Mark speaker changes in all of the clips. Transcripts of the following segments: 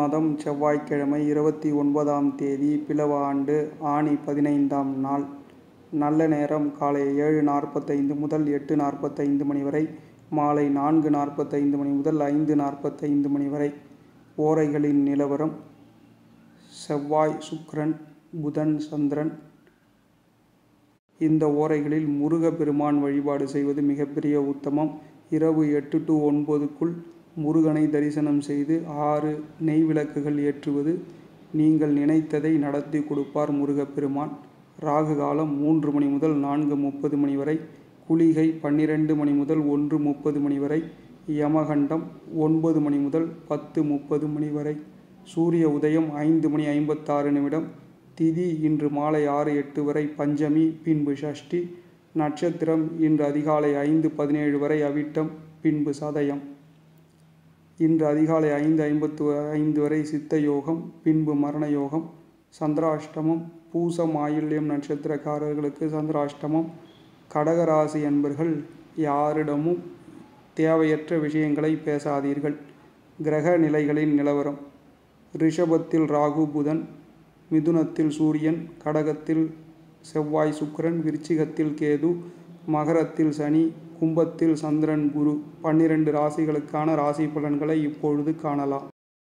Speaker 1: மாதம் செவ்வாய்க்கிழமை இருபத்தி ஒன்பதாம் தேதி பிலவ ஆண்டு ஆனி பதினைந்தாம் நாள் நல்ல நேரம் காலை ஏழு நாற்பத்தைந்து முதல் எட்டு நாற்பத்தைந்து மணி வரை மாலை நான்கு நாற்பத்தைந்து மணி முதல் ஐந்து நாற்பத்தைந்து மணி வரை ஓரைகளின் நிலவரம் செவ்வாய் சுக்கிரன் புதன் சந்திரன் இந்த ஓரைகளில் முருகப்பெருமான் வழிபாடு செய்வது மிகப்பெரிய உத்தமம் இரவு எட்டு டு ஒன்பதுக்குள் முருகனை தரிசனம் செய்து ஆறு நெய் விளக்குகள் ஏற்றுவது நீங்கள் நினைத்ததை நடத்தி கொடுப்பார் முருகப்பெருமான் ராகு காலம் மூன்று மணி முதல் நான்கு முப்பது மணி வரை குளிகை பன்னிரெண்டு மணி முதல் ஒன்று முப்பது மணி வரை யமகண்டம் ஒன்பது மணி முதல் பத்து முப்பது மணி வரை சூரிய உதயம் ஐந்து மணி ஐம்பத்தாறு நிமிடம் திதி இன்று மாலை ஆறு எட்டு வரை பஞ்சமி பின்பு ஷஷ்டி நட்சத்திரம் இன்று அதிகாலை ஐந்து பதினேழு வரை அவிட்டம் பின்பு சதயம் இன்று அதிகாலை ஐந்து ஐம்பத்து ஐந்து வரை சித்த யோகம் பின்பு மரண யோகம் சந்திராஷ்டமம் பூசம் ஆயில்யம் நட்சத்திரக்காரர்களுக்கு சந்திராஷ்டமம் கடகராசி என்பர்கள் யாரிடமும் தேவையற்ற விஷயங்களை பேசாதீர்கள் கிரக நிலைகளின் நிலவரம் ரிஷபத்தில் ராகு புதன் மிதுனத்தில் சூரியன் கடகத்தில் செவ்வாய் சுக்கிரன் விருச்சிகத்தில் கேது மகரத்தில் சனி கும்பத்தில் சந்திரன் குரு பன்னிரண்டு ராசிகளுக்கான ராசி பலன்களை இப்பொழுது காணலாம்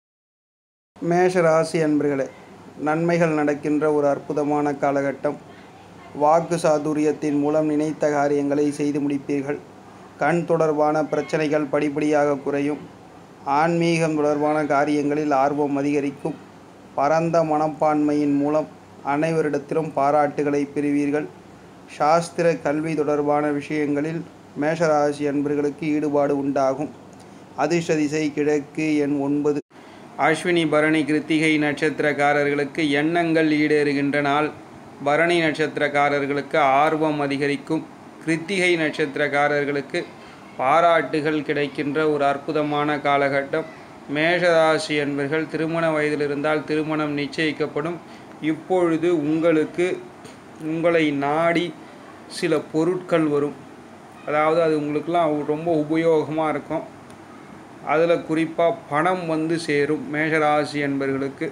Speaker 1: மேஷ ராசி அன்பர்களே நன்மைகள் நடக்கின்ற ஒரு அற்புதமான காலகட்டம் வாக்கு சாதுரியத்தின் மூலம் நினைத்த காரியங்களை செய்து முடிப்பீர்கள் கண் தொடர்பான பிரச்சனைகள் படிப்படியாக குறையும் ஆன்மீகம் தொடர்பான காரியங்களில் ஆர்வம் அதிகரிக்கும் பரந்த மனப்பான்மையின் மூலம் அனைவரிடத்திலும் பாராட்டுகளை பெறுவீர்கள் சாஸ்திர கல்வி தொடர்பான விஷயங்களில் மேஷராசி அன்பர்களுக்கு ஈடுபாடு உண்டாகும் அதிர்ஷ்ட திசை கிழக்கு எண் ஒன்பது அஸ்வினி பரணி கிருத்திகை நட்சத்திரக்காரர்களுக்கு எண்ணங்கள் ஈடேறுகின்ற நாள் பரணி நட்சத்திரக்காரர்களுக்கு ஆர்வம் அதிகரிக்கும் கிருத்திகை நட்சத்திரக்காரர்களுக்கு பாராட்டுகள் கிடைக்கின்ற ஒரு அற்புதமான காலகட்டம் மேஷராசி என்பர்கள் திருமண வயதில் இருந்தால் திருமணம் நிச்சயிக்கப்படும் இப்பொழுது உங்களுக்கு உங்களை நாடி சில பொருட்கள் வரும் அதாவது அது உங்களுக்கெல்லாம் ரொம்ப உபயோகமாக இருக்கும் அதில் குறிப்பாக பணம் வந்து சேரும் மேஷராசி என்பர்களுக்கு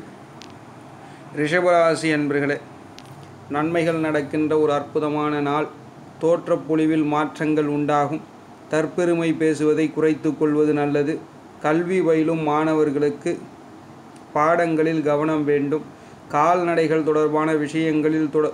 Speaker 1: ரிஷபராசி என்பர்களே நன்மைகள் நடக்கின்ற ஒரு அற்புதமான நாள் தோற்றப்பொழிவில் மாற்றங்கள் உண்டாகும் தற்பெருமை பேசுவதை குறைத்து கொள்வது நல்லது கல்வி பயிலும் மாணவர்களுக்கு பாடங்களில் கவனம் வேண்டும் கால்நடைகள் தொடர்பான விஷயங்களில் தொட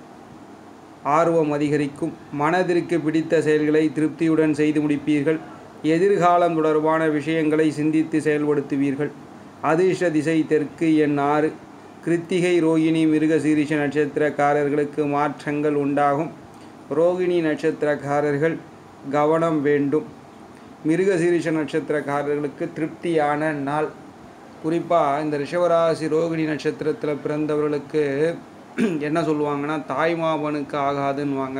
Speaker 1: ஆர்வம் அதிகரிக்கும் மனதிற்கு பிடித்த செயல்களை திருப்தியுடன் செய்து முடிப்பீர்கள் எதிர்காலம் தொடர்பான விஷயங்களை சிந்தித்து செயல்படுத்துவீர்கள் அதிர்ஷ்ட திசை தெற்கு எண் ஆறு கிருத்திகை ரோகிணி மிருகசீரிஷ நட்சத்திரக்காரர்களுக்கு மாற்றங்கள் உண்டாகும் ரோகிணி நட்சத்திரக்காரர்கள் கவனம் வேண்டும் மிருகசீரிஷ நட்சத்திரக்காரர்களுக்கு திருப்தியான நாள் குறிப்பாக இந்த ரிஷவராசி ரோகிணி நட்சத்திரத்தில் பிறந்தவர்களுக்கு என்ன சொல்லுவாங்கன்னா தாய்மாமனுக்கு ஆகாதுன்னுவாங்க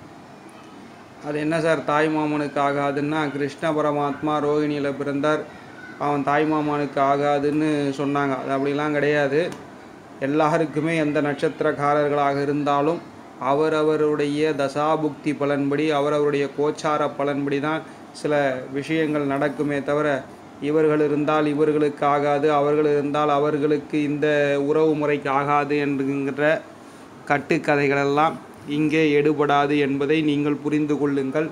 Speaker 1: அது என்ன சார் தாய்மாமனுக்கு ஆகாதுன்னா கிருஷ்ண பரமாத்மா ரோகிணியில் பிறந்தார் அவன் தாய்மாமனுக்கு ஆகாதுன்னு சொன்னாங்க அது அப்படிலாம் கிடையாது எல்லாருக்குமே எந்த நட்சத்திரக்காரர்களாக இருந்தாலும் அவரவருடைய தசாபுக்தி பலன்படி அவரவருடைய கோச்சார பலன்படி தான் சில விஷயங்கள் நடக்குமே தவிர இவர்கள் இருந்தால் இவர்களுக்கு ஆகாது அவர்கள் இருந்தால் அவர்களுக்கு இந்த உறவு முறைக்கு ஆகாது என்கின்ற கட்டுக்கதைகளெல்லாம் இங்கே எடுபடாது என்பதை நீங்கள் புரிந்து கொள்ளுங்கள்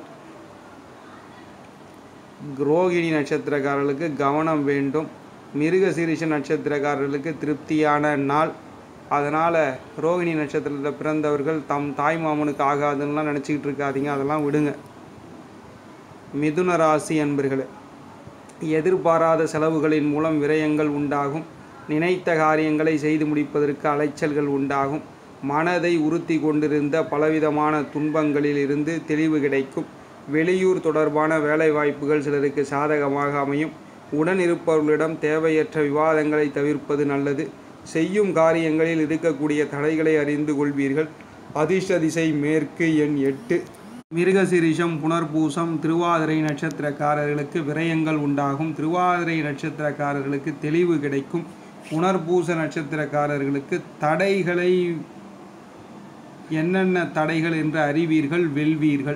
Speaker 1: ரோகிணி நட்சத்திரக்காரர்களுக்கு கவனம் வேண்டும் மிருகசீரிஷ நட்சத்திரக்காரர்களுக்கு திருப்தியான நாள் அதனால் ரோகிணி நட்சத்திரத்தில் பிறந்தவர்கள் தம் தாய் மாமனுக்கு ஆகாதுன்னெலாம் நினச்சிக்கிட்டு இருக்காதீங்க அதெல்லாம் விடுங்க மிதுன ராசி அன்பர்களே எதிர்பாராத செலவுகளின் மூலம் விரயங்கள் உண்டாகும் நினைத்த காரியங்களை செய்து முடிப்பதற்கு அலைச்சல்கள் உண்டாகும் மனதை உறுத்தி கொண்டிருந்த பலவிதமான துன்பங்களில் இருந்து தெளிவு கிடைக்கும் வெளியூர் தொடர்பான வேலைவாய்ப்புகள் சிலருக்கு சாதகமாக அமையும் உடன் இருப்பவர்களிடம் தேவையற்ற விவாதங்களை தவிர்ப்பது நல்லது செய்யும் காரியங்களில் இருக்கக்கூடிய தடைகளை அறிந்து கொள்வீர்கள் அதிர்ஷ்ட திசை மேற்கு எண் எட்டு மிருகசிரிஷம் புனர்பூசம் திருவாதிரை நட்சத்திரக்காரர்களுக்கு விரயங்கள் உண்டாகும் திருவாதிரை நட்சத்திரக்காரர்களுக்கு தெளிவு கிடைக்கும் புனர்பூச நட்சத்திரக்காரர்களுக்கு தடைகளை என்னென்ன தடைகள் என்று அறிவீர்கள் வெல்வீர்கள்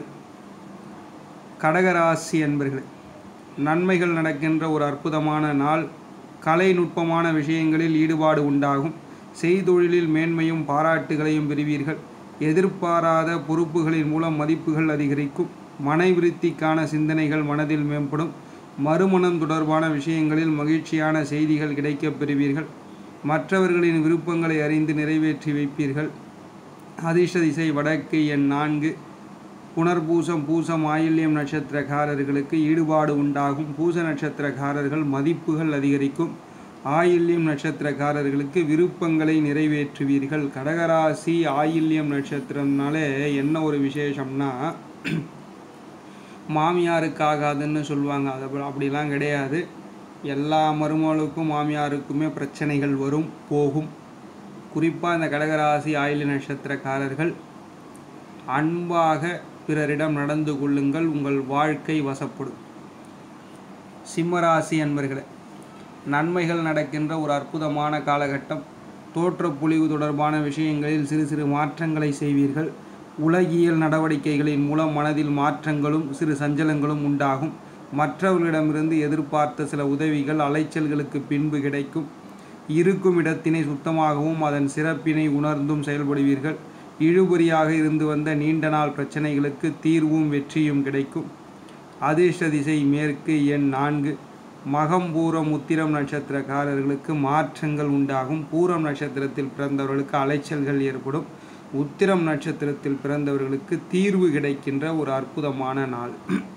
Speaker 1: கடகராசி என்பர்களே நன்மைகள் நடக்கின்ற ஒரு அற்புதமான நாள் கலை நுட்பமான விஷயங்களில் ஈடுபாடு உண்டாகும் செய்தொழிலில் மேன்மையும் பாராட்டுகளையும் பெறுவீர்கள் எதிர்பாராத பொறுப்புகளின் மூலம் மதிப்புகள் அதிகரிக்கும் மனை விருத்திக்கான சிந்தனைகள் மனதில் மேம்படும் மறுமணம் தொடர்பான விஷயங்களில் மகிழ்ச்சியான செய்திகள் கிடைக்கப் பெறுவீர்கள் மற்றவர்களின் விருப்பங்களை அறிந்து நிறைவேற்றி வைப்பீர்கள் அதிர்ஷ்ட திசை வடக்கு எண் நான்கு புனர்பூசம் பூசம் ஆயில்யம் நட்சத்திரக்காரர்களுக்கு ஈடுபாடு உண்டாகும் பூச நட்சத்திரக்காரர்கள் மதிப்புகள் அதிகரிக்கும் ஆயில்யம் நட்சத்திரக்காரர்களுக்கு விருப்பங்களை நிறைவேற்றுவீர்கள் கடகராசி ஆயில்யம் நட்சத்திரம்னாலே என்ன ஒரு விசேஷம்னா மாமியாருக்கு ஆகாதுன்னு சொல்லுவாங்க அது அப்ப- அப்படிலாம் கிடையாது எல்லா மருமகளுக்கும் மாமியாருக்குமே பிரச்சனைகள் வரும் போகும் குறிப்பாக இந்த கடகராசி ஆயில்ய நட்சத்திரக்காரர்கள் அன்பாக பிறரிடம் நடந்து கொள்ளுங்கள் உங்கள் வாழ்க்கை வசப்படும் சிம்மராசி அன்பர்களே நன்மைகள் நடக்கின்ற ஒரு அற்புதமான காலகட்டம் தோற்றப்பொழிவு தொடர்பான விஷயங்களில் சிறு சிறு மாற்றங்களை செய்வீர்கள் உலகியல் நடவடிக்கைகளின் மூலம் மனதில் மாற்றங்களும் சிறு சஞ்சலங்களும் உண்டாகும் மற்றவர்களிடமிருந்து எதிர்பார்த்த சில உதவிகள் அலைச்சல்களுக்கு பின்பு கிடைக்கும் இருக்கும் இடத்தினை சுத்தமாகவும் அதன் சிறப்பினை உணர்ந்தும் செயல்படுவீர்கள் இழுபறியாக இருந்து வந்த நீண்ட நாள் பிரச்சனைகளுக்கு தீர்வும் வெற்றியும் கிடைக்கும் அதிர்ஷ்ட திசை மேற்கு எண் நான்கு மகம் பூரம் உத்திரம் நட்சத்திரக்காரர்களுக்கு மாற்றங்கள் உண்டாகும் பூரம் நட்சத்திரத்தில் பிறந்தவர்களுக்கு அலைச்சல்கள் ஏற்படும் உத்திரம் நட்சத்திரத்தில் பிறந்தவர்களுக்கு தீர்வு கிடைக்கின்ற ஒரு அற்புதமான நாள்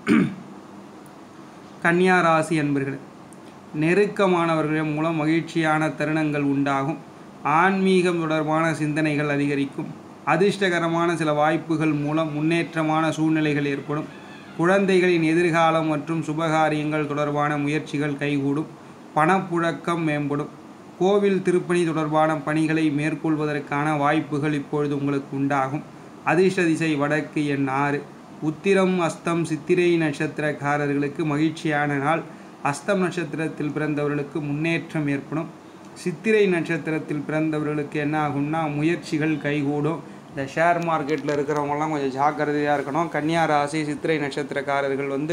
Speaker 1: கன்னியா ராசி அன்பர்களே நெருக்கமானவர்கள் மூலம் மகிழ்ச்சியான தருணங்கள் உண்டாகும் ஆன்மீகம் தொடர்பான சிந்தனைகள் அதிகரிக்கும் அதிர்ஷ்டகரமான சில வாய்ப்புகள் மூலம் முன்னேற்றமான சூழ்நிலைகள் ஏற்படும் குழந்தைகளின் எதிர்காலம் மற்றும் சுபகாரியங்கள் தொடர்பான முயற்சிகள் கைகூடும் பணப்புழக்கம் மேம்படும் கோவில் திருப்பணி தொடர்பான பணிகளை மேற்கொள்வதற்கான வாய்ப்புகள் இப்பொழுது உங்களுக்கு உண்டாகும் அதிர்ஷ்ட திசை வடக்கு எண் ஆறு உத்திரம் அஸ்தம் சித்திரை நட்சத்திரக்காரர்களுக்கு மகிழ்ச்சியான நாள் அஸ்தம் நட்சத்திரத்தில் பிறந்தவர்களுக்கு முன்னேற்றம் ஏற்படும் சித்திரை நட்சத்திரத்தில் பிறந்தவர்களுக்கு என்ன ஆகும்னா முயற்சிகள் கைகூடும் இந்த ஷேர் மார்க்கெட்டில் இருக்கிறவங்கலாம் கொஞ்சம் ஜாக்கிரதையாக இருக்கணும் கன்னியா ராசி சித்திரை நட்சத்திரக்காரர்கள் வந்து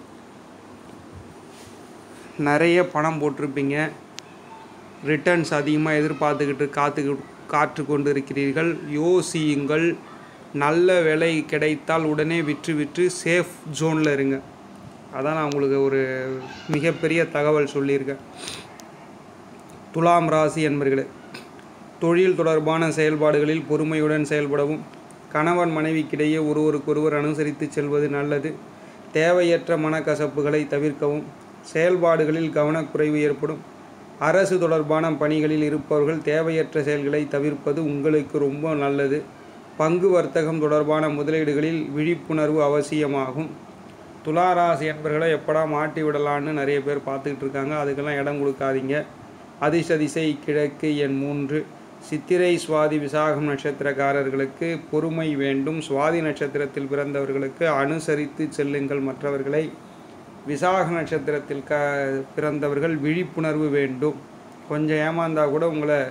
Speaker 1: நிறைய பணம் போட்டிருப்பீங்க ரிட்டர்ன்ஸ் அதிகமாக எதிர்பார்த்துக்கிட்டு காத்து காத்து கொண்டு இருக்கிறீர்கள் யோசியுங்கள் நல்ல விலை கிடைத்தால் உடனே விற்று விற்று சேஃப் ஜோனில் இருங்க அதான் நான் உங்களுக்கு ஒரு மிகப்பெரிய தகவல் சொல்லியிருக்கேன் துலாம் ராசி என்பர்களே தொழில் தொடர்பான செயல்பாடுகளில் பொறுமையுடன் செயல்படவும் கணவன் மனைவிக்கிடையே ஒருவருக்கொருவர் அனுசரித்து செல்வது நல்லது தேவையற்ற மனக்கசப்புகளை தவிர்க்கவும் செயல்பாடுகளில் கவனக்குறைவு ஏற்படும் அரசு தொடர்பான பணிகளில் இருப்பவர்கள் தேவையற்ற செயல்களை தவிர்ப்பது உங்களுக்கு ரொம்ப நல்லது பங்கு வர்த்தகம் தொடர்பான முதலீடுகளில் விழிப்புணர்வு அவசியமாகும் துளாராசி என்பர்களை எப்படா மாட்டி விடலான்னு நிறைய பேர் பார்த்துக்கிட்டு இருக்காங்க அதுக்கெல்லாம் இடம் கொடுக்காதீங்க அதிர்ஷ்ட திசை கிழக்கு எண் மூன்று சித்திரை சுவாதி விசாகம் நட்சத்திரக்காரர்களுக்கு பொறுமை வேண்டும் சுவாதி நட்சத்திரத்தில் பிறந்தவர்களுக்கு அனுசரித்து செல்லுங்கள் மற்றவர்களை விசாக நட்சத்திரத்தில் க பிறந்தவர்கள் விழிப்புணர்வு வேண்டும் கொஞ்சம் ஏமாந்தா கூட உங்களை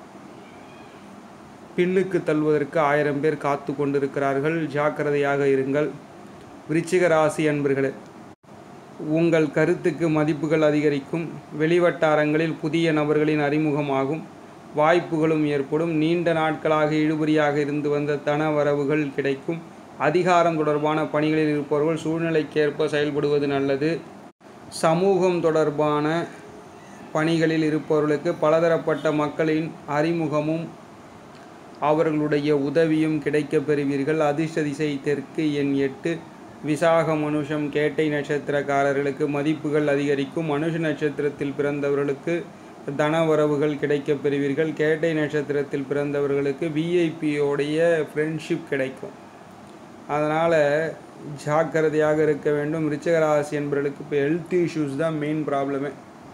Speaker 1: பின்னுக்கு தள்ளுவதற்கு ஆயிரம் பேர் காத்து கொண்டிருக்கிறார்கள் ஜாக்கிரதையாக இருங்கள் விருச்சிக ராசி அன்பர்களே உங்கள் கருத்துக்கு மதிப்புகள் அதிகரிக்கும் வெளிவட்டாரங்களில் புதிய நபர்களின் அறிமுகமாகும் வாய்ப்புகளும் ஏற்படும் நீண்ட நாட்களாக இழுபறியாக இருந்து வந்த தன வரவுகள் கிடைக்கும் அதிகாரம் தொடர்பான பணிகளில் இருப்பவர்கள் சூழ்நிலைக்கேற்ப செயல்படுவது நல்லது சமூகம் தொடர்பான பணிகளில் இருப்பவர்களுக்கு பலதரப்பட்ட மக்களின் அறிமுகமும் அவர்களுடைய உதவியும் கிடைக்கப் பெறுவீர்கள் அதிர்ஷ்ட திசை தெற்கு எண் எட்டு விசாக மனுஷம் கேட்டை நட்சத்திரக்காரர்களுக்கு மதிப்புகள் அதிகரிக்கும் மனுஷ நட்சத்திரத்தில் பிறந்தவர்களுக்கு தனவரவுகள் கிடைக்கப் பெறுவீர்கள் கேட்டை நட்சத்திரத்தில் பிறந்தவர்களுக்கு விஐபியோடைய ஃப்ரெண்ட்ஷிப் கிடைக்கும் அதனால் ஜாக்கிரதையாக இருக்க வேண்டும் ரிச்சகராசி என்பவர்களுக்கு இப்போ ஹெல்த் இஷ்யூஸ் தான் மெயின் ப்ராப்ளமே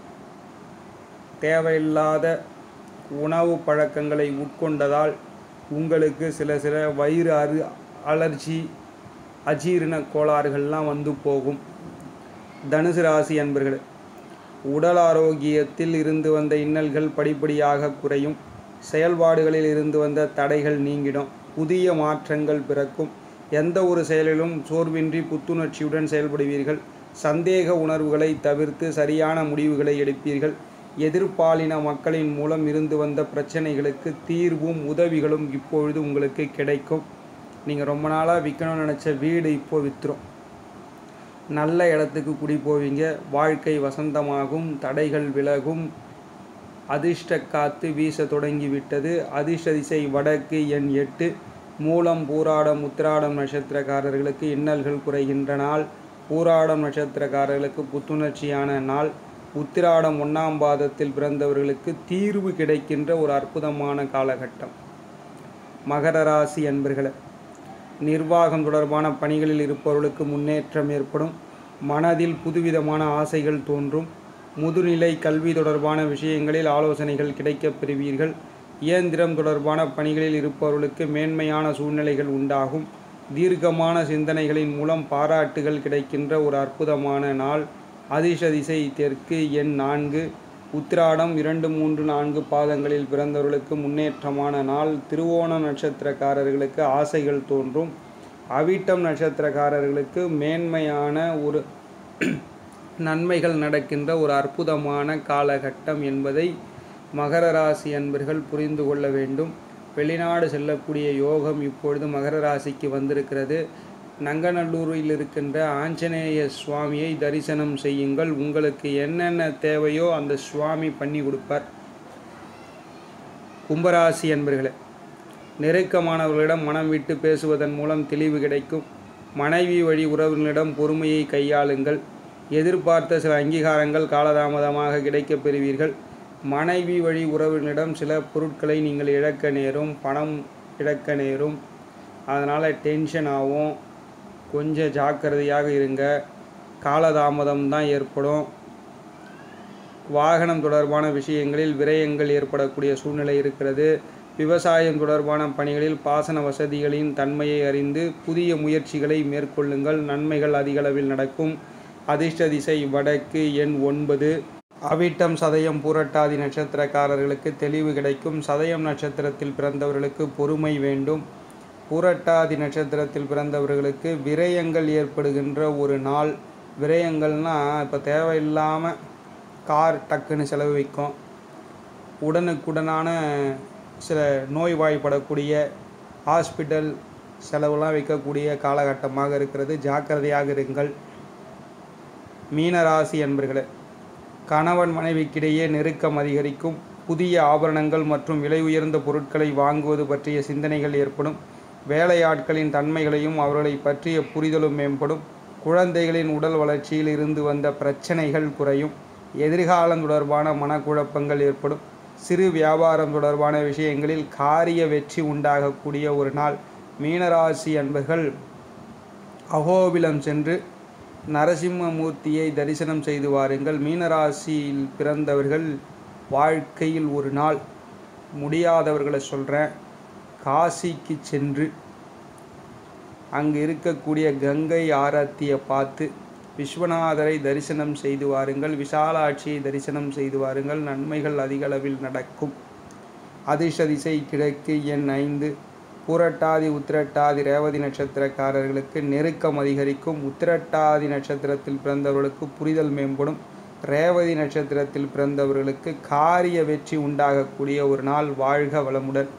Speaker 1: தேவையில்லாத உணவு பழக்கங்களை உட்கொண்டதால் உங்களுக்கு சில சில வயிறு அரு அலர்ஜி அஜீரண கோளாறுகள்லாம் வந்து போகும் தனுசு ராசி அன்பர்களே உடல் ஆரோக்கியத்தில் இருந்து வந்த இன்னல்கள் படிப்படியாக குறையும் செயல்பாடுகளில் இருந்து வந்த தடைகள் நீங்கிடும் புதிய மாற்றங்கள் பிறக்கும் எந்த ஒரு செயலிலும் சோர்வின்றி புத்துணர்ச்சியுடன் செயல்படுவீர்கள் சந்தேக உணர்வுகளை தவிர்த்து சரியான முடிவுகளை எடுப்பீர்கள் எதிர்பாலின மக்களின் மூலம் இருந்து வந்த பிரச்சனைகளுக்கு தீர்வும் உதவிகளும் இப்பொழுது உங்களுக்கு கிடைக்கும் நீங்கள் ரொம்ப நாளாக விற்கணும்னு நினச்ச வீடு இப்போ விற்றுரும் நல்ல இடத்துக்கு குடி போவீங்க வாழ்க்கை வசந்தமாகும் தடைகள் விலகும் அதிர்ஷ்ட காத்து வீச தொடங்கிவிட்டது அதிர்ஷ்ட திசை வடக்கு எண் எட்டு மூலம் பூராடம் உத்திராடம் நட்சத்திரக்காரர்களுக்கு இன்னல்கள் குறைகின்ற நாள் பூராடம் நட்சத்திரக்காரர்களுக்கு புத்துணர்ச்சியான நாள் உத்திராடம் ஒன்றாம் பாதத்தில் பிறந்தவர்களுக்கு தீர்வு கிடைக்கின்ற ஒரு அற்புதமான காலகட்டம் மகர ராசி அன்பர்களே நிர்வாகம் தொடர்பான பணிகளில் இருப்பவர்களுக்கு முன்னேற்றம் ஏற்படும் மனதில் புதுவிதமான ஆசைகள் தோன்றும் முதுநிலை கல்வி தொடர்பான விஷயங்களில் ஆலோசனைகள் கிடைக்கப் பெறுவீர்கள் இயந்திரம் தொடர்பான பணிகளில் இருப்பவர்களுக்கு மேன்மையான சூழ்நிலைகள் உண்டாகும் தீர்க்கமான சிந்தனைகளின் மூலம் பாராட்டுகள் கிடைக்கின்ற ஒரு அற்புதமான நாள் அதிர்ஷ்ட திசை தெற்கு எண் நான்கு உத்திராடம் இரண்டு மூன்று நான்கு பாதங்களில் பிறந்தவர்களுக்கு முன்னேற்றமான நாள் திருவோண நட்சத்திரக்காரர்களுக்கு ஆசைகள் தோன்றும் அவிட்டம் நட்சத்திரக்காரர்களுக்கு மேன்மையான ஒரு நன்மைகள் நடக்கின்ற ஒரு அற்புதமான காலகட்டம் என்பதை மகர ராசி அன்பர்கள் புரிந்து கொள்ள வேண்டும் வெளிநாடு செல்லக்கூடிய யோகம் இப்பொழுது மகர ராசிக்கு வந்திருக்கிறது நங்கநல்லூரில் இருக்கின்ற ஆஞ்சநேய சுவாமியை தரிசனம் செய்யுங்கள் உங்களுக்கு என்னென்ன தேவையோ அந்த சுவாமி பண்ணி கொடுப்பார் கும்பராசி அன்பர்களே நெருக்கமானவர்களிடம் மனம் விட்டு பேசுவதன் மூலம் தெளிவு கிடைக்கும் மனைவி வழி உறவினரிடம் பொறுமையை கையாளுங்கள் எதிர்பார்த்த சில அங்கீகாரங்கள் காலதாமதமாக கிடைக்கப் பெறுவீர்கள் மனைவி வழி உறவினரிடம் சில பொருட்களை நீங்கள் இழக்க நேரும் பணம் இழக்க நேரும் அதனால் டென்ஷன் ஆகும் கொஞ்சம் ஜாக்கிரதையாக இருங்க காலதாமதம் தான் ஏற்படும் வாகனம் தொடர்பான விஷயங்களில் விரயங்கள் ஏற்படக்கூடிய சூழ்நிலை இருக்கிறது விவசாயம் தொடர்பான பணிகளில் பாசன வசதிகளின் தன்மையை அறிந்து புதிய முயற்சிகளை மேற்கொள்ளுங்கள் நன்மைகள் அதிகளவில் நடக்கும் அதிர்ஷ்ட திசை வடக்கு எண் ஒன்பது அவிட்டம் சதயம் பூரட்டாதி நட்சத்திரக்காரர்களுக்கு தெளிவு கிடைக்கும் சதயம் நட்சத்திரத்தில் பிறந்தவர்களுக்கு பொறுமை வேண்டும் பூரட்டாதி நட்சத்திரத்தில் பிறந்தவர்களுக்கு விரயங்கள் ஏற்படுகின்ற ஒரு நாள் விரயங்கள்னால் இப்போ தேவையில்லாமல் கார் டக்குன்னு செலவு வைக்கும் உடனுக்குடனான சில நோய்வாய்ப்படக்கூடிய ஹாஸ்பிட்டல் செலவுலாம் வைக்கக்கூடிய காலகட்டமாக இருக்கிறது ஜாக்கிரதையாக இருங்கள் மீனராசி என்பர்களே கணவன் மனைவிக்கிடையே நெருக்கம் அதிகரிக்கும் புதிய ஆபரணங்கள் மற்றும் விலை உயர்ந்த பொருட்களை வாங்குவது பற்றிய சிந்தனைகள் ஏற்படும் வேலையாட்களின் தன்மைகளையும் அவர்களை பற்றிய புரிதலும் மேம்படும் குழந்தைகளின் உடல் வளர்ச்சியில் இருந்து வந்த பிரச்சனைகள் குறையும் எதிர்காலம் தொடர்பான மனக்குழப்பங்கள் ஏற்படும் சிறு வியாபாரம் தொடர்பான விஷயங்களில் காரிய வெற்றி உண்டாகக்கூடிய ஒரு நாள் மீனராசி அன்பர்கள் அகோபிலம் சென்று நரசிம்மமூர்த்தியை தரிசனம் செய்து வாருங்கள் மீனராசியில் பிறந்தவர்கள் வாழ்க்கையில் ஒரு நாள் முடியாதவர்களை சொல்கிறேன் காசிக்கு சென்று அங்கு இருக்கக்கூடிய கங்கை ஆரத்தியை பார்த்து விஸ்வநாதரை தரிசனம் செய்து வாருங்கள் விசாலாட்சியை தரிசனம் செய்து வாருங்கள் நன்மைகள் அதிகளவில் நடக்கும் அதிர்ஷ்ட திசை கிழக்கு எண் ஐந்து பூரட்டாதி உத்திரட்டாதி ரேவதி நட்சத்திரக்காரர்களுக்கு நெருக்கம் அதிகரிக்கும் உத்திரட்டாதி நட்சத்திரத்தில் பிறந்தவர்களுக்கு புரிதல் மேம்படும் ரேவதி நட்சத்திரத்தில் பிறந்தவர்களுக்கு காரிய வெற்றி உண்டாகக்கூடிய ஒரு நாள் வாழ்க வளமுடன்